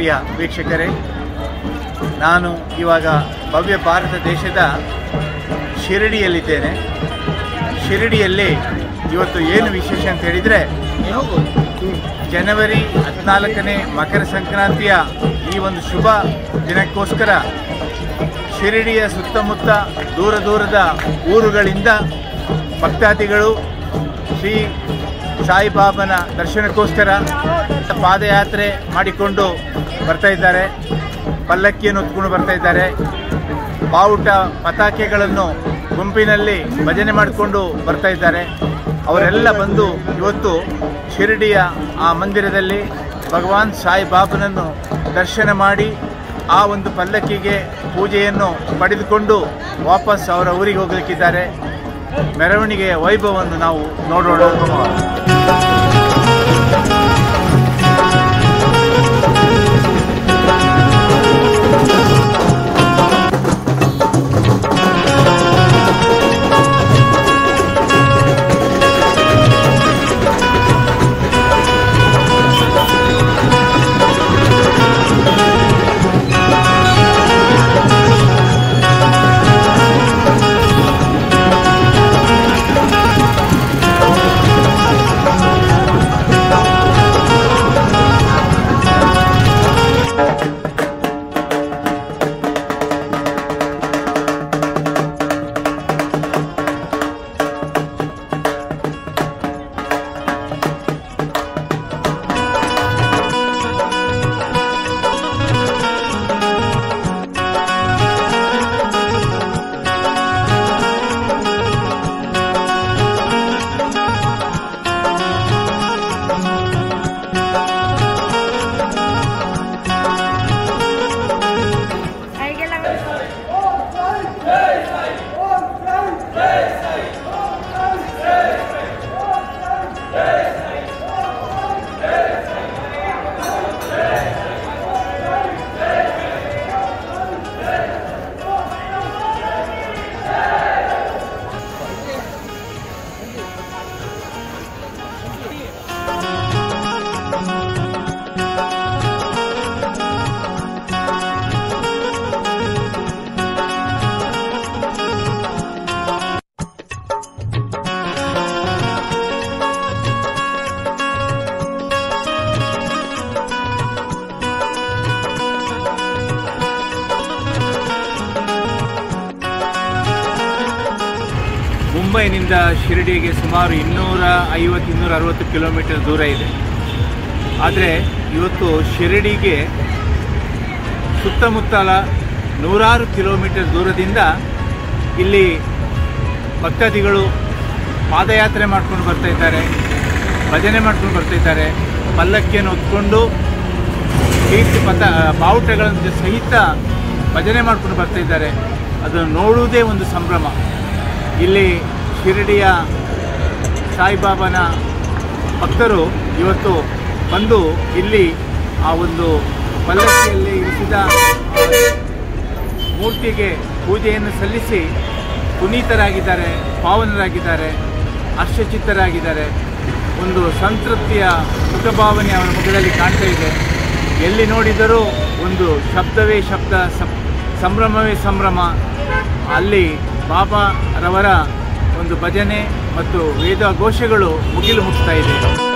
ಪ್ರಿಯ ವೀಕ್ಷಕರೇ ನಾನು ಇವಾಗ ಭವ್ಯ ಭಾರತ ದೇಶದ ಶಿರಡಿಯಲ್ಲಿದ್ದೇನೆ ಶಿರಡಿಯಲ್ಲಿ ಇವತ್ತು ಏನು ವಿಶೇಷ ಅಂತ ಹೇಳಿದರೆ ಜನವರಿ ಹದಿನಾಲ್ಕನೇ ಮಕರ ಸಂಕ್ರಾಂತಿಯ ಈ ಒಂದು ಶುಭ ದಿನಕ್ಕೋಸ್ಕರ ಶಿರಡಿಯ ಸುತ್ತಮುತ್ತ ದೂರ ದೂರದ ಊರುಗಳಿಂದ ಭಕ್ತಾದಿಗಳು ಶ್ರೀ ಸಾಯಿಬಾಬನ ದರ್ಶನಕ್ಕೋಸ್ಕರ ಪಾದಯಾತ್ರೆ ಮಾಡಿಕೊಂಡು ಬರ್ತಾ ಇದ್ದಾರೆ ಪಲ್ಲಕ್ಕಿಯನ್ನು ಹೊತ್ಕೊಂಡು ಬರ್ತಾ ಇದ್ದಾರೆ ಬಾವುಟ ಪತಾಕೆಗಳನ್ನು ಗುಂಪಿನಲ್ಲಿ ಭಜನೆ ಮಾಡಿಕೊಂಡು ಬರ್ತಾ ಇದ್ದಾರೆ ಅವರೆಲ್ಲ ಬಂದು ಇವತ್ತು ಶಿರಡಿಯ ಆ ಮಂದಿರದಲ್ಲಿ ಭಗವಾನ್ ಸಾಯಿಬಾಬನನ್ನು ದರ್ಶನ ಮಾಡಿ ಆ ಒಂದು ಪಲ್ಲಕ್ಕಿಗೆ ಪೂಜೆಯನ್ನು ಪಡೆದುಕೊಂಡು ವಾಪಸ್ ಅವರ ಊರಿಗೆ ಹೋಗಲಿಕ್ಕಿದ್ದಾರೆ ಮೆರವಣಿಗೆಯ ವೈಭವವನ್ನು ನಾವು ನೋಡೋಣ ಮುಂಬೈನಿಂದ ಶಿರಡಿಗೆ ಸುಮಾರು ಇನ್ನೂರ ಐವತ್ತು ಇನ್ನೂರ ಅರವತ್ತು ಕಿಲೋಮೀಟರ್ ದೂರ ಇದೆ ಆದರೆ ಇವತ್ತು ಶಿರಡಿಗೆ ಸುತ್ತಮುತ್ತಲ ನೂರಾರು ಕಿಲೋಮೀಟರ್ ದೂರದಿಂದ ಇಲ್ಲಿ ಭಕ್ತಾದಿಗಳು ಪಾದಯಾತ್ರೆ ಮಾಡ್ಕೊಂಡು ಬರ್ತಾ ಇದ್ದಾರೆ ಭಜನೆ ಮಾಡ್ಕೊಂಡು ಬರ್ತಾ ಇದ್ದಾರೆ ಪಲ್ಲಕ್ಕಿಯನ್ನು ಹೊತ್ಕೊಂಡು ಕೀರ್ತಿ ಪಥ ಬಾವುಟಗಳನ್ನು ಸಹಿತ ಭಜನೆ ಮಾಡ್ಕೊಂಡು ಬರ್ತಾ ಇದ್ದಾರೆ ಅದನ್ನು ನೋಡುವುದೇ ಒಂದು ಸಂಭ್ರಮ ಇಲ್ಲಿ ಶಿರಡಿಯ ಸಾಯಿಬಾಬನ ಭಕ್ತರು ಇವತ್ತು ಬಂದು ಇಲ್ಲಿ ಆ ಒಂದು ಪಲ್ಲಕ್ಕಿಯಲ್ಲಿ ಇರಿಸಿದ ಮೂರ್ತಿಗೆ ಪೂಜೆಯನ್ನು ಸಲ್ಲಿಸಿ ಪುನೀತರಾಗಿದ್ದಾರೆ ಪಾವನರಾಗಿದ್ದಾರೆ ಹರ್ಷಚಿತ್ತರಾಗಿದ್ದಾರೆ ಒಂದು ಸಂತೃಪ್ತಿಯ ಮುಖಭಾವನೆ ಅವರ ಮುಖದಲ್ಲಿ ಕಾಣ್ತಾ ಇದೆ ಎಲ್ಲಿ ನೋಡಿದರೂ ಒಂದು ಶಬ್ದವೇ ಶಬ್ದ ಸಂ- ಸಂಭ್ರಮವೇ ಸಂಭ್ರಮ ಅಲ್ಲಿ ಬಾಬಾರವರ ಒಂದು ಭಜನೆ ಮತ್ತು ವೇದ ಘೋಷಗಳು ಮುಗಿಲು ಮುಟ್ತಾ ಇದೆ